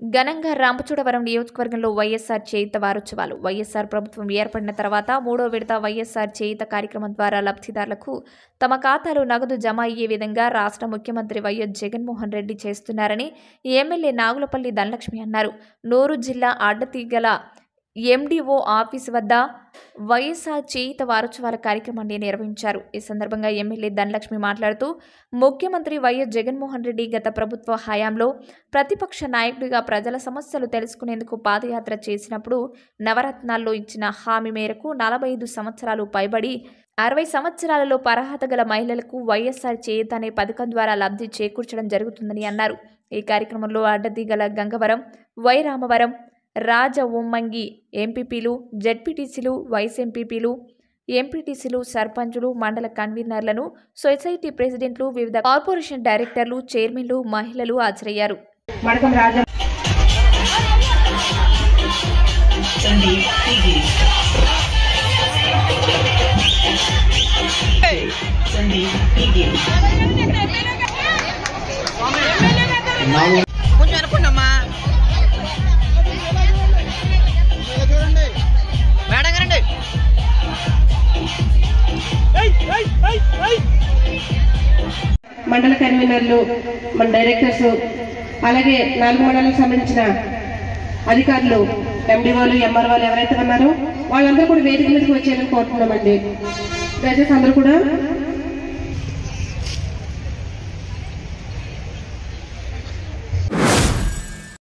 ఘనంగా రామచోడవరం నియోజకవర్గంలో వైఎస్ఆర్ చేయిత వారోత్సవాలు వైఎస్ఆర్ ప్రభుత్వం ఏర్పడిన తర్వాత మూడో విడత వైఎస్ఆర్ చేయిత కార్యక్రమం ద్వారా లబ్ధిదారులకు తమ ఖాతాలో నగదు జమ అయ్యే విధంగా రాష్ట్ర ముఖ్యమంత్రి వైఎస్ జగన్మోహన్ రెడ్డి చేస్తున్నారని ఎమ్మెల్యే నాగులపల్లి ధనలక్ష్మి అన్నారు నూరు జిల్లా అడ్డతీగల ఎండిఓ ఆఫీస్ వద్ద వైఎస్ఆర్ చేయిత వారోత్సవాల కార్యక్రమాన్ని నిర్వహించారు ఈ సందర్భంగా ఎమ్మెల్యే ధనలక్ష్మి మాట్లాడుతూ ముఖ్యమంత్రి వైఎస్ జగన్మోహన్ రెడ్డి గత ప్రభుత్వ హయాంలో ప్రతిపక్ష నాయకుడిగా ప్రజల సమస్యలు తెలుసుకునేందుకు పాదయాత్ర చేసినప్పుడు నవరత్నాల్లో ఇచ్చిన హామీ మేరకు నలభై ఐదు సంవత్సరాలు పైబడి అరవై సంవత్సరాలలో పరహత గల మహిళలకు వైఎస్ఆర్ చేయూత అనే పథకం ద్వారా లబ్ధి చేకూర్చడం జరుగుతుందని అన్నారు ఈ కార్యక్రమంలో అడ్డదిగల గంగవరం వై రామవరం రాజ ఉమ్మంగి ఎంపీపీలు జెడ్పీటీసీలు వైస్ ఎంపీపీలు ఎంపీటీసీలు సర్పంచులు మండల కన్వీనర్లను సొసైటీ ప్రెసిడెంట్లు వివిధ కార్పొరేషన్ డైరెక్టర్లు చైర్మన్లు మహిళలు హాజరయ్యారు మడకం రాజా Sandeep Piggy. Sandeep Piggy. కొంచెం అనుకున్నామ్మా మేడం గారండి మండల కన్వీనర్లు మన డైరెక్టర్స్ అలాగే నాలుగు మండలాలకు సంబంధించిన అధికారులు ఎండిఓలు ఎంఆర్ఓలు ఎవరైతే ఉన్నారో వాళ్ళందరూ కూడా వేదిక మీదకి వచ్చేయాలని కోరుతున్నామండి దయచేసి అందరూ కూడా